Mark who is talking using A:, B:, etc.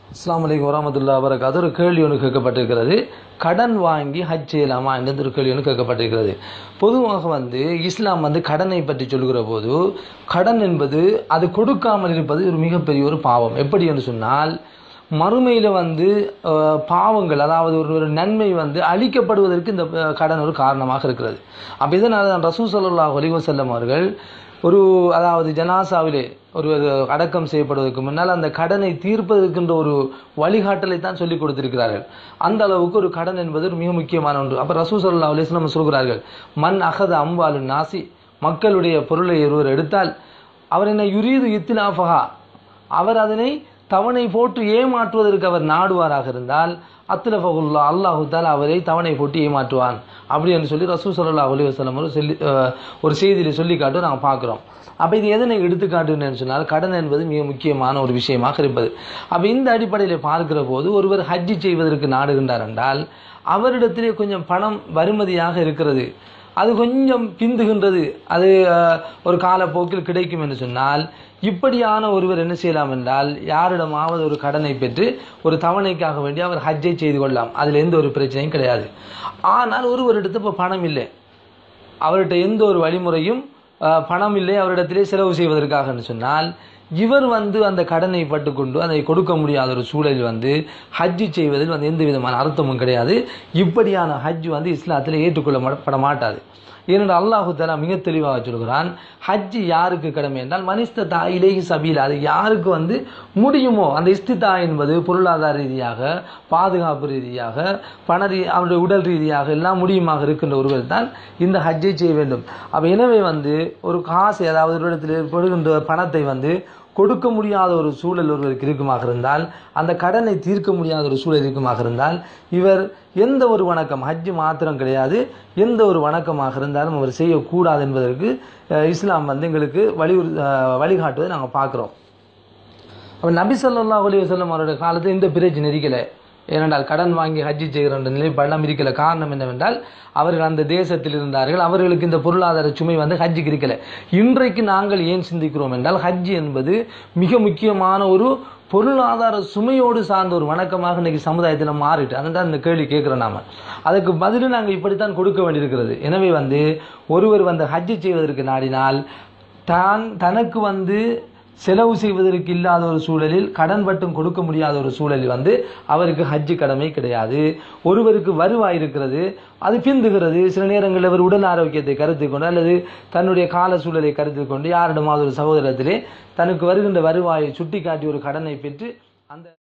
A: அஸ்லாம் வலைக்கம் வரமத்துல்லா வரகாத்து ஒரு கேள்வி ஒன்று கேட்கப்பட்டிருக்கிறது கடன் வாங்கி ஹஜ் செய்யலாமா என்ற ஒரு கேள்வி ஒன்று கேட்கப்பட்டிருக்கிறது பொதுவாக வந்து இஸ்லாம் வந்து கடனை பற்றி சொல்கிற போது கடன் என்பது அது கொடுக்காமல் இருப்பது ஒரு மிகப்பெரிய ஒரு பாவம் எப்படி என்று சொன்னால் மறுமையில் வந்து அஹ், பாவங்கள் அதாவது ஒரு ஒரு நன்மை வந்து அழிக்கப்படுவதற்கு இந்த அஹ், கடன் ஒரு காரணமாக இருக்கிறது அப்போ இதனால் தான் ரசூ சல்லாஹ் அலிவசல்லம் அவர்கள் ஒரு அதாவது ஜனாசாவிலே ஒரு ஒரு அடக்கம் செய்யப்படுவதற்கு முன்னால் அந்த கடனை தீர்ப்பதற்கின்ற ஒரு வழிகாட்டலை தான் சொல்லிக் கொடுத்திருக்கிறார்கள் அந்த அளவுக்கு ஒரு கடன் என்பது ஒரு மிக முக்கியமான ஒன்று அப்போ ரசூ சல்லா அலிஸ்லாம் சொல்கிறார்கள் மண் அகத அம்பாலு நாசி மக்களுடைய பொருளை ஒருவர் எடுத்தால் அவர் என்ன யுரீது இத்திலாஃபஹா அவர் அதனை தவணை போட்டு ஏமாற்றுவதற்கு அவர் நாடுவாராக இருந்தால் அத்துலஃபகுல்லா அல்லாஹு தாலா அவரை தவணை போட்டு ஏமாற்றுவான் அப்படி என்று சொல்லி ரசூ சல்லா அலி வசலம் ஒரு சொல்லி அஹ், ஒரு செய்தியில் சொல்லி காட்டும் நாங்கள் பார்க்குறோம் அப்போ இது எதனை எடுத்துக்காட்டுன்னு சொன்னால் கடன் என்பது மிக முக்கியமான ஒரு விஷயமாக இருப்பது அப்போ இந்த அடிப்படையில் பார்க்கிற போது ஒருவர் ஹஜ்ஜி செய்வதற்கு நாடுகின்றார் என்றால் அவரிடத்திலே கொஞ்சம் பணம் வருமதியாக இருக்கிறது அது கொஞ்சம் பிந்துகின்றது அது அஹ், ஒரு காலப்போக்கில் கிடைக்கும் என்று சொன்னால் இப்படியான ஒருவர் என்ன செய்யலாம் என்றால் யாரிடமாவது ஒரு கடனை பெற்று ஒரு தவணைக்காக வேண்டி அவர் ஹஜ்ஜை செய்து கொள்ளலாம் அதில் எந்த ஒரு பிரச்சனையும் கிடையாது ஆனால் ஒருவரிடத்து இப்போ பணம் இல்லை அவர்கிட்ட எந்த ஒரு வழிமுறையும் அஹ், பணம் இல்லை அவரிடத்திலே செலவு செய்வதற்காக சொன்னால் இவர் வந்து அந்த கடனை பட்டுக்கொண்டு அதை கொடுக்க முடியாத ஒரு சூழலில் வந்து ஹஜ்ஜி செய்வதில் வந்து எந்த விதமான அர்த்தமும் கிடையாது இப்படியான ஹஜ் வந்து இஸ்லாத்தில் ஏற்றுக்கொள்ளப்பட மாட்டாது ஏனென்றால் அல்லாஹு தலா மிக தெளிவாக சொல்கிறான் ஹஜ் யாருக்கு கடமை என்றால் மனிஸ்த தாயிலேஹி சபீல் அது யாருக்கு வந்து முடியுமோ அந்த இஸ்திதா என்பது பொருளாதார ரீதியாக பாதுகாப்பு ரீதியாக பண ரீ அவருடைய உடல் ரீதியாக எல்லாம் முடியுமாக இருக்கின்ற ஒருவர் தான் இந்த ஹஜ்ஜை செய்ய வேண்டும் அப்போ எனவே வந்து ஒரு காசு அதாவது ஒரு இடத்தில் படுகின்ற பணத்தை வந்து கொடுக்க முடியாத ஒரு சூழல் ஒருவருக்கு இருக்குமாக இருந்தால் அந்த கடனை தீர்க்க முடியாத ஒரு சூழல் இருக்குமாக இருந்தால் இவர் எந்த ஒரு வணக்கம் ஹஜ்ஜு மாத்திரம் கிடையாது எந்த ஒரு வணக்கமாக இருந்தாலும் அவர் செய்யக்கூடாது என்பதற்கு அஹ், இஸ்லாம் வந்து எங்களுக்கு வலியுறு அஹ், வழிகாட்டுவதை நாங்கள் பார்க்குறோம் அப்போ நபி ஸல்லல்லாஹு அலைஹி வஸல்லம் அவருடைய காலத்தில் இந்த பிரச்சனை இருக்கல ஏனென்றால் கடன் வாங்கி ஹஜ்ஜி செய்கிற நிலை பணம் இருக்கல காரணம் என்னவென்றால் அவர்கள் அந்த தேசத்தில் இருந்தார்கள் அவர்களுக்கு இந்த பொருளாதார சுமை வந்து ஹஜ்ஜுக்கு இருக்கல இன்றைக்கு நாங்கள் ஏன் சிந்திக்கிறோம் என்றால் ஹஜ் என்பது மிக முக்கியமான ஒரு பொருளாதார சுமையோடு சார்ந்த ஒரு வணக்கமாக இன்னைக்கு சமுதாயத்தில் மாறிட்டு அதுதான் இந்த கேள்வி கேட்குறோம் நாம அதுக்கு பதில் நாங்கள் இப்படித்தான் கொடுக்க வேண்டியிருக்கிறது எனவே வந்து ஒருவர் வந்து ஹஜ்ஜி செய்வதற்கு நாடினால் தான் தனக்கு வந்து செலவு செய்வதற்கு இல்லாத ஒரு சூழலில் கடன் மட்டும் கொடுக்க முடியாத ஒரு சூழலில் வந்து அவருக்கு ஹஜ்ஜு கடமை கிடையாது ஒருவருக்கு வருவாய் இருக்கிறது அது பிந்துகிறது சில நேரங்களில் அவர் உடல் ஆரோக்கியத்தை கருத்தில் கொண்டு அல்லது தன்னுடைய கால சூழலை கருத்தில் கொண்டு யாரிடமாவது ஒரு சகோதரத்திலே தனக்கு வருகின்ற வருவாயை சுட்டிக்காட்டி ஒரு கடனை பெற்று அந்த